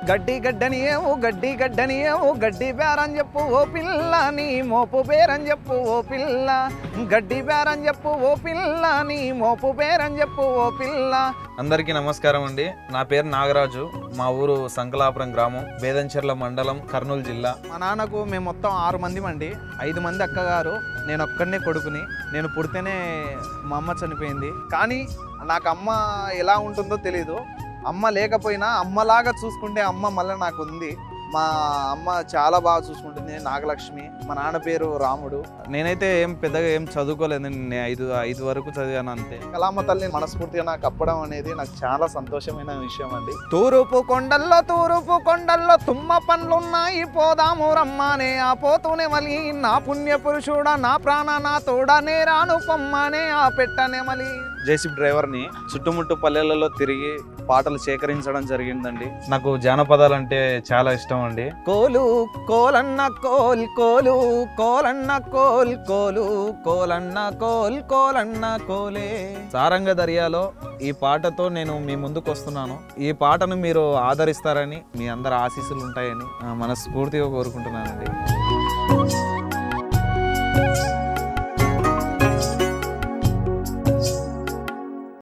గడ్డి గడ్డనియేవు గడ్డి గడ్డనియేవు గడ్డి బేరని చెప్పు ఓ పిల్ల నీ మోపు బేరని చెప్పు ఓ పిల్ల గడ్డి బేరని చెప్పు ఓ పిల్ల నీ మోపు బేరని చెప్పు ఓ పిల్ల అందరికీ నమస్కారం అండి నా పేరు నాగరాజు మా ఊరు సంకలాపురం గ్రామం బేదంచెర్ల మండలం కర్నూలు జిల్లా మా నాన్నకు మేము మొత్తం ఆరు మంది అండి ఐదు మంది అక్కగారు నేను ఒక్కడనే కొడుకుని నేను పుడితేనే మా అమ్మ చనిపోయింది కానీ నాకు అమ్మ ఎలా ఉంటుందో తెలీదు అమ్మ లేకపోయినా అమ్మలాగా చూసుకుంటే అమ్మ మళ్ళీ నాకు ఉంది మా అమ్మ చాలా బాగా చూసుకుంటుంది నాగలక్ష్మి మా నాన్న పేరు రాముడు నేనైతే ఏం పెద్దగా ఏం చదువుకోలేదు నేను ఐదు ఐదు వరకు చదివాను అంతే కలామ తల్లిని మనస్ఫూర్తిగా నాకు అప్పడం అనేది నాకు చాలా సంతోషమైన విషయం అండి తూరుపు కొండల్లో తూరుపు కొండల్లో తుమ్మ పండ్లున్నాయి పోదాము రమ్మానే ఆ పోతూనే మలి నా పుణ్య పురుషుడా నా ప్రాణ నా తోడా నే రాను పొమ్మనే ఆ పెట్టనే మలి జేసీబీ డ్రైవర్ని చుట్టుముట్టు పల్లెలలో తిరిగి పాటలు సేకరించడం జరిగిందండి నాకు జానపదాలు అంటే చాలా ఇష్టం అండి కోలు కోలన్న కోల్ కోలు కోలన్న కోల్ కోలు కోలన్న కోల్ కోలన్న కోలే సారంగ దర్యాలో ఈ పాటతో నేను మీ ముందుకు వస్తున్నాను ఈ పాటను మీరు ఆదరిస్తారని మీ అందరి ఆశీస్సులు ఉంటాయని ఆ, మనస్ఫూర్తిగా కోరుకుంటున్నానండి